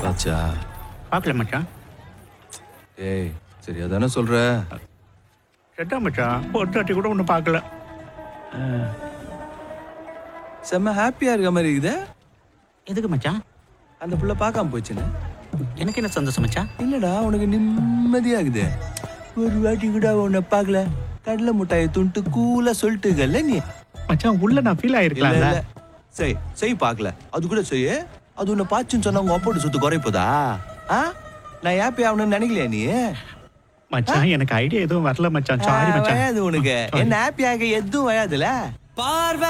பார்த்தாச்சா பார்க்கல மச்சான் ஏய் சரியா தானே சொல்ற செட்டா மச்சான் பொட்டாட்டி கூட ஒன்றும் பார்க்கல செம்ம ஹாப்பியா இருக்க மாதிரி இருக்குதே எதுக்கு மச்சான் அந்த புள்ள பார்க்காம போச்சுன்னு எனக்கு என்ன சந்தோஷம் மச்சான் இல்லடா உனக்கு நிம்மதியாகுது ஒரு வாட்டி கூட உன்னை பார்க்கல கடலை முட்டாயை துண்டு கூலா சொல்லிட்டுகல்ல நீ மச்சான் உள்ள நான் ஃபீல் இல்ல ஆயிருக்கலாம்ல இல்ல செய் செய் பார்க்கல அது கூட செய்ய அது உன்னை பாச்சுன்னு சொன்னா உங்க அப்போட்டு சொத்து குறைப்பதா ஆ நான் ஹாப்பி ஆகணும்னு நினைக்கலையா நீ மச்சான் எனக்கு ஐடியா எதுவும் வரல மச்சான் சாரி ஆ, மச்சான் வயாது உனக்கு என்ன ஹாப்பி ஆக எதுவும் வராதுல பார்வை